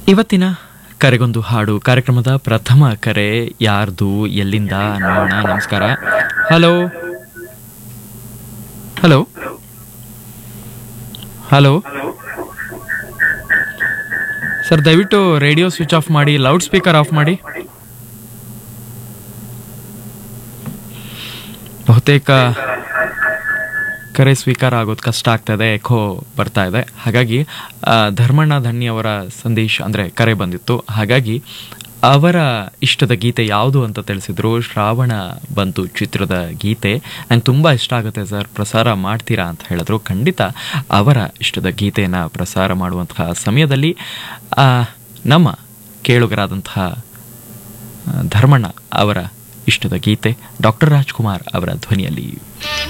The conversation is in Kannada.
ಇವತ್ತಿನ ಕರೆಗೊಂದು ಹಾಡು ಕಾರ್ಯಕ್ರಮದ ಪ್ರಥಮ ಕರೆ ಯಾರ್ದು ಎಲ್ಲಿಂದ ನೋಡೋಣ ನಮಸ್ಕಾರ ಹಲೋ ಹಲೋ ಹಲೋ ಸರ್ ದಯವಿಟ್ಟು ರೇಡಿಯೋ ಸ್ವಿಚ್ ಆಫ್ ಮಾಡಿ ಲೌಡ್ ಸ್ಪೀಕರ್ ಆಫ್ ಮಾಡಿ ಬಹುತೇಕ ಕರೆ ಸ್ವೀಕಾರ ಆಗೋದು ಕಷ್ಟ ಆಗ್ತಾ ಇದೆ ಎಖೋ ಬರ್ತಾ ಇದೆ ಹಾಗಾಗಿ ಆ, ಧರ್ಮಣ್ಣ ಧನ್ಯ ಅವರ ಸಂದೇಶ ಅಂದರೆ ಕರೆ ಬಂದಿತ್ತು ಹಾಗಾಗಿ ಅವರ ಇಷ್ಟದ ಗೀತೆ ಯಾವುದು ಅಂತ ತಿಳಿಸಿದ್ರು ಶ್ರಾವಣ ಬಂತು ಚಿತ್ರದ ಗೀತೆ ನಂಗೆ ತುಂಬ ಇಷ್ಟ ಆಗುತ್ತೆ ಸರ್ ಪ್ರಸಾರ ಮಾಡ್ತೀರಾ ಅಂತ ಹೇಳಿದ್ರು ಖಂಡಿತ ಅವರ ಇಷ್ಟದ ಗೀತೆಯನ್ನು ಪ್ರಸಾರ ಮಾಡುವಂತಹ ಸಮಯದಲ್ಲಿ ಆ, ನಮ್ಮ ಕೇಳುಗರಾದಂತಹ ಆ, ಧರ್ಮಣ್ಣ ಅವರ ಇಷ್ಟದ ಗೀತೆ ಡಾಕ್ಟರ್ ರಾಜ್ಕುಮಾರ್ ಅವರ ಧ್ವನಿಯಲ್ಲಿ